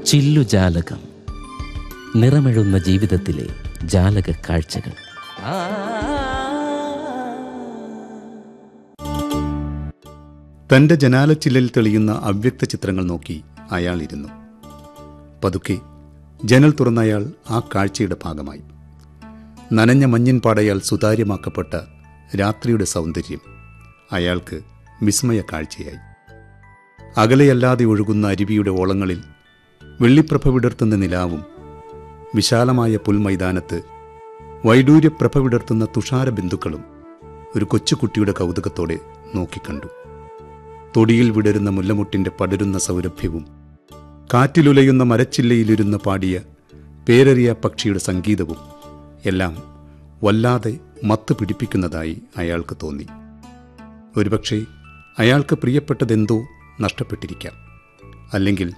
ചില്ലുജാലകം നിറമെഴുന്ന ജീവിതത്തിലെ ജാലക കാഴ്ചകൾ തന്റെ ജനാലച്ചില്ലിൽ തെളിയുന്ന അവ്യക്ത ചിത്രങ്ങൾ നോക്കി അയാൾ ഇരുന്നു പതുക്കെ ജനൽ തുറന്ന അയാൾ ആ കാഴ്ചയുടെ ഭാഗമായി നനഞ്ഞ മഞ്ഞിൻ പാടയാൽ സുതാര്യമാക്കപ്പെട്ട രാത്രിയുടെ സൗന്ദര്യം അയാൾക്ക് വിസ്മയ കാഴ്ചയായി അകലെയല്ലാതെ ഒഴുകുന്ന അരുവിയുടെ ഓളങ്ങളിൽ വെള്ളിപ്രഭ വിടർത്തുന്ന നിലാവും വിശാലമായ പുൽമൈതാനത്ത് വൈഡൂര്യപ്രഭ വിടർത്തുന്ന തുഷാര ബിന്ദുക്കളും ഒരു കൊച്ചുകുട്ടിയുടെ കൗതുകത്തോടെ നോക്കിക്കണ്ടു തൊടിയിൽ വിടരുന്ന മുല്ലമുട്ടിന്റെ പടരുന്ന സൗരഭ്യവും കാറ്റിലുലയുന്ന മരച്ചില്ലയിലിരുന്ന് പാടിയ പേരറിയ പക്ഷിയുടെ സംഗീതവും എല്ലാം വല്ലാതെ മത്ത് പിടിപ്പിക്കുന്നതായി അയാൾക്ക് തോന്നി ഒരുപക്ഷെ അയാൾക്ക് പ്രിയപ്പെട്ടതെന്തോ നഷ്ടപ്പെട്ടിരിക്കാം അല്ലെങ്കിൽ